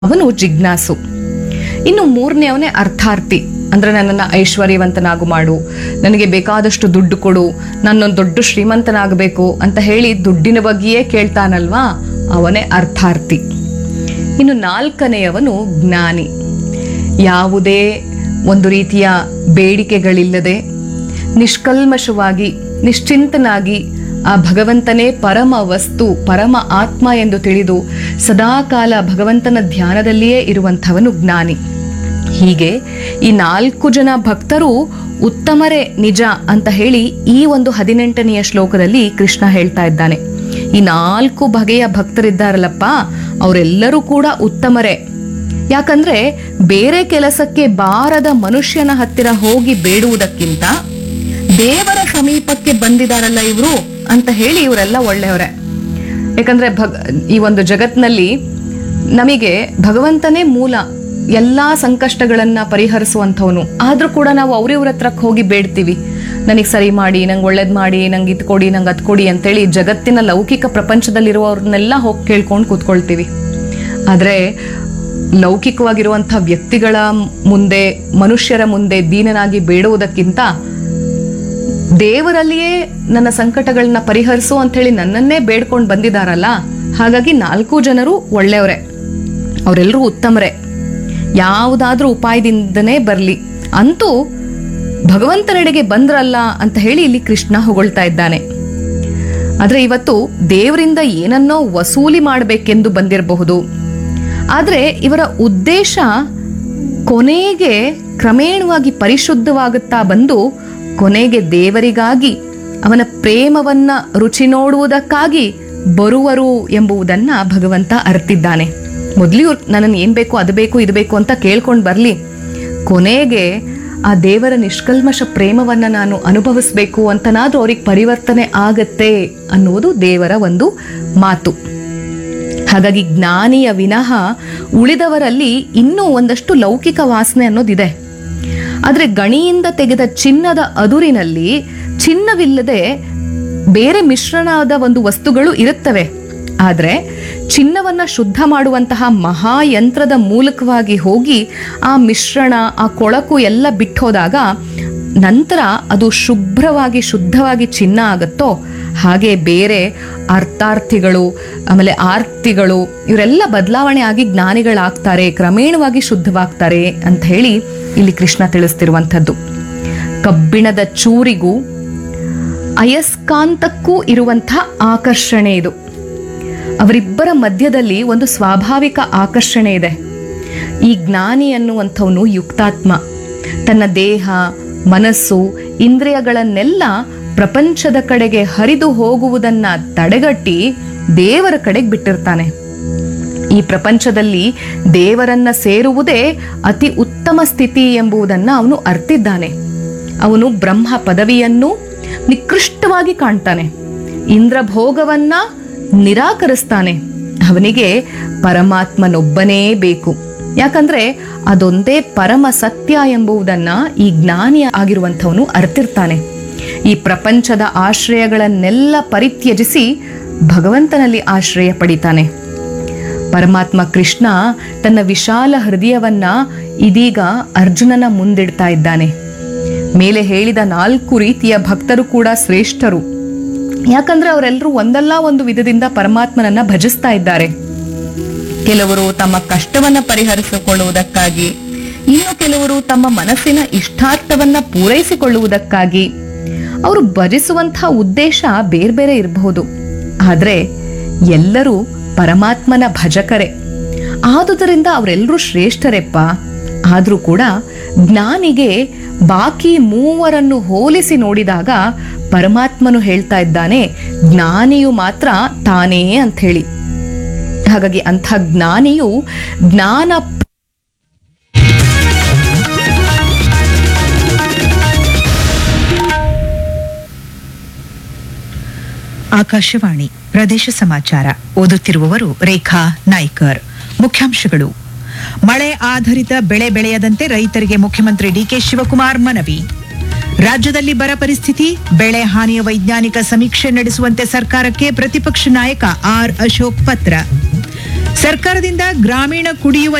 ಅವನು ಜಿಜ್ಞಾಸು ಇನ್ನು ಮೂರನೇವನೇ ಅರ್ಥಾರ್ಥಿ ಅಂದ್ರೆ ನನ್ನನ್ನು ಐಶ್ವರ್ಯವಂತನಾಗು ಮಾಡು ನನಗೆ ಬೇಕಾದಷ್ಟು ದುಡ್ಡು ಕೊಡು ನಾನೊಂದು ದೊಡ್ಡ ಶ್ರೀಮಂತನಾಗಬೇಕು ಅಂತ ಹೇಳಿ ದುಡ್ಡಿನ ಬಗ್ಗೆಯೇ ಕೇಳ್ತಾನಲ್ವಾ ಅವನೇ ಅರ್ಥಾರ್ಥಿ ಇನ್ನು ನಾಲ್ಕನೆಯವನು ಜ್ಞಾನಿ ಯಾವುದೇ ಒಂದು ರೀತಿಯ ಬೇಡಿಕೆಗಳಿಲ್ಲದೆ ನಿಷ್ಕಲ್ಮಶವಾಗಿ ನಿಶ್ಚಿಂತನಾಗಿ ಆ ಭಗವಂತನೇ ಪರಮ ವಸ್ತು ಪರಮ ಆತ್ಮ ಎಂದು ತಿಳಿದು ಸದಾಕಾಲ ಭಗವಂತನ ಧ್ಯಾನದಲ್ಲಿಯೇ ಇರುವಂಥವನು ಜ್ಞಾನಿ ಹೀಗೆ ಈ ನಾಲ್ಕು ಜನ ಭಕ್ತರು ಉತ್ತಮರೇ ನಿಜ ಅಂತ ಹೇಳಿ ಈ ಒಂದು ಹದಿನೆಂಟನೆಯ ಶ್ಲೋಕದಲ್ಲಿ ಕೃಷ್ಣ ಹೇಳ್ತಾ ಇದ್ದಾನೆ ಈ ನಾಲ್ಕು ಬಗೆಯ ಭಕ್ತರಿದ್ದಾರಲ್ಲಪ್ಪ ಅವರೆಲ್ಲರೂ ಕೂಡ ಉತ್ತಮರೇ ಯಾಕಂದ್ರೆ ಬೇರೆ ಕೆಲಸಕ್ಕೆ ಬಾರದ ಮನುಷ್ಯನ ಹತ್ತಿರ ಹೋಗಿ ಬೇಡುವುದಕ್ಕಿಂತ ದೇವರ ಸಮೀಪಕ್ಕೆ ಬಂದಿದಾರಲ್ಲ ಇವರು ಅಂತ ಹೇಳಿ ಇವರೆಲ್ಲ ಒಳ್ಳೆಯವರೇ ಯಾಕಂದ್ರೆ ಭಗ್ ಈ ಒಂದು ಜಗತ್ನಲ್ಲಿ ನಮಗೆ ಭಗವಂತನೇ ಮೂಲ ಎಲ್ಲಾ ಸಂಕಷ್ಟಗಳನ್ನ ಪರಿಹರಿಸುವಂಥವನು ಆದ್ರೂ ಕೂಡ ನಾವು ಅವ್ರಿವ್ರ ಹತ್ರಕ್ಕೆ ಹೋಗಿ ಬೇಡ್ತೀವಿ ನನಗೆ ಸರಿ ಮಾಡಿ ನಂಗೆ ಒಳ್ಳೇದ್ ಮಾಡಿ ನಂಗೆ ಇದು ಕೊಡಿ ನಂಗೆ ಅದ್ ಕೊಡಿ ಅಂತೇಳಿ ಜಗತ್ತಿನ ಲೌಕಿಕ ಪ್ರಪಂಚದಲ್ಲಿರುವವ್ರನ್ನೆಲ್ಲ ಹೋಗಿ ಕೇಳ್ಕೊಂಡು ಕೂತ್ಕೊಳ್ತೀವಿ ಆದ್ರೆ ಲೌಕಿಕವಾಗಿರುವಂತಹ ವ್ಯಕ್ತಿಗಳ ಮುಂದೆ ಮನುಷ್ಯರ ಮುಂದೆ ದೀನನಾಗಿ ಬೇಡುವುದಕ್ಕಿಂತ ದೇವರಲ್ಲಿಯೇ ನನ್ನ ಸಂಕಟಗಳನ್ನ ಪರಿಹರಿಸು ಅಂತ ಹೇಳಿ ನನ್ನನ್ನೇ ಬೇಡ್ಕೊಂಡು ಬಂದಿದಾರಲ್ಲ ಹಾಗಾಗಿ ನಾಲ್ಕು ಜನರು ಒಳ್ಳೆಯವರೇ ಅವರೆಲ್ಲರೂ ಉತ್ತಮರೇ ಯಾವುದಾದ್ರೂ ಉಪಾಯದಿಂದನೇ ಬರಲಿ ಅಂತೂ ಭಗವಂತನೆಡೆಗೆ ಬಂದ್ರಲ್ಲ ಅಂತ ಹೇಳಿ ಇಲ್ಲಿ ಕೃಷ್ಣ ಹೊಗಳ್ತಾ ಇದ್ದಾನೆ ಆದ್ರೆ ಇವತ್ತು ದೇವರಿಂದ ಏನನ್ನೋ ವಸೂಲಿ ಮಾಡಬೇಕೆಂದು ಬಂದಿರಬಹುದು ಆದ್ರೆ ಇವರ ಉದ್ದೇಶ ಕೊನೆಗೆ ಕ್ರಮೇಣವಾಗಿ ಪರಿಶುದ್ಧವಾಗುತ್ತಾ ಬಂದು ಕೊನೆಗೆ ದೇವರಿಗಾಗಿ ಅವನ ಪ್ರೇಮವನ್ನ ರುಚಿ ನೋಡುವುದಕ್ಕಾಗಿ ಬರುವರು ಎಂಬುದನ್ನ ಭಗವಂತ ಅರ್ತಿದ್ದಾನೆ ಮೊದಲು ಇವ್ರು ನನ್ನನ್ನು ಏನ್ ಬೇಕು ಅದು ಬೇಕು ಇದು ಬೇಕು ಅಂತ ಕೇಳ್ಕೊಂಡು ಬರ್ಲಿ ಕೊನೆಗೆ ಆ ದೇವರ ನಿಷ್ಕಲ್ಮಶ ಪ್ರೇಮವನ್ನ ನಾನು ಅನುಭವಿಸ್ಬೇಕು ಅಂತನಾದ್ರೂ ಅವ್ರಿಗೆ ಪರಿವರ್ತನೆ ಆಗತ್ತೆ ಅನ್ನುವುದು ದೇವರ ಒಂದು ಮಾತು ಹಾಗಾಗಿ ಜ್ಞಾನಿಯ ವಿನಃ ಉಳಿದವರಲ್ಲಿ ಇನ್ನೂ ಒಂದಷ್ಟು ಲೌಕಿಕ ವಾಸನೆ ಅನ್ನೋದಿದೆ ಆದ್ರೆ ಗಣಿಯಿಂದ ತೆಗೆದ ಚಿನ್ನದ ಅದುರಿನಲ್ಲಿ ಚಿನ್ನವಿಲ್ಲದೆ ಬೇರೆ ಮಿಶ್ರಣದ ಒಂದು ವಸ್ತುಗಳು ಇರುತ್ತವೆ ಆದ್ರೆ ಚಿನ್ನವನ್ನ ಶುದ್ಧ ಮಾಡುವಂತಹ ಮಹಾಯಂತ್ರದ ಮೂಲಕವಾಗಿ ಹೋಗಿ ಆ ಮಿಶ್ರಣ ಆ ಕೊಳಕು ಎಲ್ಲ ಬಿಟ್ಟೋದಾಗ ನಂತರ ಅದು ಶುಭ್ರವಾಗಿ ಶುದ್ಧವಾಗಿ ಚಿನ್ನ ಆಗುತ್ತೋ ಹಾಗೆ ಬೇರೆ ಅರ್ಥಾರ್ಥಿಗಳು ಆಮೇಲೆ ಆರ್ತಿಗಳು ಇವರೆಲ್ಲ ಬದಲಾವಣೆ ಆಗಿ ಜ್ಞಾನಿಗಳಾಗ್ತಾರೆ ಕ್ರಮೇಣವಾಗಿ ಶುದ್ಧವಾಗ್ತಾರೆ ಅಂತ ಹೇಳಿ ಇಲ್ಲಿ ಕೃಷ್ಣ ತಿಳಿಸ್ತಿರುವಂಥದ್ದು ಕಬ್ಬಿಣದ ಚೂರಿಗೂ ಅಯಸ್ಕಾಂತಕ್ಕೂ ಇರುವಂಥ ಆಕರ್ಷಣೆ ಇದು ಅವರಿಬ್ಬರ ಮಧ್ಯದಲ್ಲಿ ಒಂದು ಸ್ವಾಭಾವಿಕ ಆಕರ್ಷಣೆ ಇದೆ ಈ ಜ್ಞಾನಿ ಅನ್ನುವಂಥವನು ಯುಕ್ತಾತ್ಮ ತನ್ನ ದೇಹ ಮನಸ್ಸು ಇಂದ್ರಿಯಗಳನ್ನೆಲ್ಲ ಪ್ರಪಂಚದ ಕಡೆಗೆ ಹರಿದು ಹೋಗುವುದನ್ನ ತಡೆಗಟ್ಟಿ ದೇವರ ಕಡೆಗೆ ಬಿಟ್ಟಿರ್ತಾನೆ ಈ ಪ್ರಪಂಚದಲ್ಲಿ ದೇವರನ್ನ ಸೇರುವುದೇ ಅತಿ ಉತ್ತಮ ಸ್ಥಿತಿ ಎಂಬುದನ್ನ ಅವನು ಅರ್ತಿದ್ದಾನೆ ಅವನು ಬ್ರಹ್ಮ ಪದವಿಯನ್ನು ನಿಕೃಷ್ಟವಾಗಿ ಕಾಣ್ತಾನೆ ಇಂದ್ರಭೋಗವನ್ನ ನಿರಾಕರಿಸ್ತಾನೆ ಅವನಿಗೆ ಪರಮಾತ್ಮನೊಬ್ಬನೇ ಬೇಕು ಯಾಕಂದ್ರೆ ಅದೊಂದೇ ಪರಮ ಸತ್ಯ ಎಂಬುದನ್ನ ಈ ಜ್ಞಾನಿ ಆಗಿರುವಂಥವನು ಅರ್ತಿರ್ತಾನೆ ಈ ಪ್ರಪಂಚದ ಆಶ್ರಯಗಳನ್ನೆಲ್ಲ ಪರಿತ್ಯಜಿಸಿ ಭಗವಂತನಲ್ಲಿ ಆಶ್ರಯ ಪಡಿತಾನೆ ಪರಮಾತ್ಮ ಕೃಷ್ಣ ತನ್ನ ವಿಶಾಲ ಹೃದಯವನ್ನ ಇದೀಗ ಅರ್ಜುನನ ಮುಂದಿಡ್ತಾ ಇದ್ದಾನೆ ಮೇಲೆ ಹೇಳಿದ ನಾಲ್ಕು ರೀತಿಯ ಭಕ್ತರು ಕೂಡ ಶ್ರೇಷ್ಠರು ಯಾಕಂದ್ರೆ ಅವರೆಲ್ಲರೂ ಒಂದಲ್ಲ ಒಂದು ವಿಧದಿಂದ ಪರಮಾತ್ಮನನ್ನ ಭಜಿಸ್ತಾ ಇದ್ದಾರೆ ಕೆಲವರು ತಮ್ಮ ಕಷ್ಟವನ್ನ ಪರಿಹರಿಸಿಕೊಳ್ಳುವುದಕ್ಕಾಗಿ ಇನ್ನು ಕೆಲವರು ತಮ್ಮ ಮನಸ್ಸಿನ ಇಷ್ಟಾರ್ಥವನ್ನ ಪೂರೈಸಿಕೊಳ್ಳುವುದಕ್ಕಾಗಿ ಅವರು ಭಜಿಸುವಂತಹ ಉದ್ದೇಶ ಬೇರೆ ಬೇರೆ ಇರಬಹುದು ಆದ್ರೆ ಎಲ್ಲರೂ ಪರಮಾತ್ಮನ ಭಜಕರೇ ಆದುದರಿಂದ ಅವರೆಲ್ಲರೂ ಶ್ರೇಷ್ಠರೆಪ್ಪ ಆದ್ರೂ ಕೂಡ ಜ್ಞಾನಿಗೆ ಬಾಕಿ ಮೂವರನ್ನು ಹೋಲಿಸಿ ನೋಡಿದಾಗ ಪರಮಾತ್ಮನು ಹೇಳ್ತಾ ಇದ್ದಾನೆ ಜ್ಞಾನಿಯು ಮಾತ್ರ ತಾನೇ ಅಂತ ಹೇಳಿ ಹಾಗಾಗಿ ಅಂಥ ಜ್ಞಾನಿಯು ಜ್ಞಾನ ಆಕಾಶವಾಣಿ ಪ್ರದೇಶ ಸಮಾಚಾರ ಓದುತ್ತಿರುವವರು ರೇಖಾ ನಾಯ್ಕರ್ ಮುಖ್ಯಾಂಶಗಳು ಮಳೆ ಆಧಾರಿತ ಬೆಳೆ ಬೆಳೆಯದಂತೆ ರೈತರಿಗೆ ಮುಖ್ಯಮಂತ್ರಿ ಡಿಕೆ ಶಿವಕುಮಾರ್ ಮನವಿ ರಾಜ್ಯದಲ್ಲಿ ಬರ ಪರಿಸ್ಥಿತಿ ಬೆಳೆ ಹಾನಿಯ ವೈಜ್ಞಾನಿಕ ಸಮೀಕ್ಷೆ ನಡೆಸುವಂತೆ ಸರ್ಕಾರಕ್ಕೆ ಪ್ರತಿಪಕ್ಷ ನಾಯಕ ಆರ್ ಅಶೋಕ್ ಪತ್ರ ಸರ್ಕಾರದಿಂದ ಗ್ರಾಮೀಣ ಕುಡಿಯುವ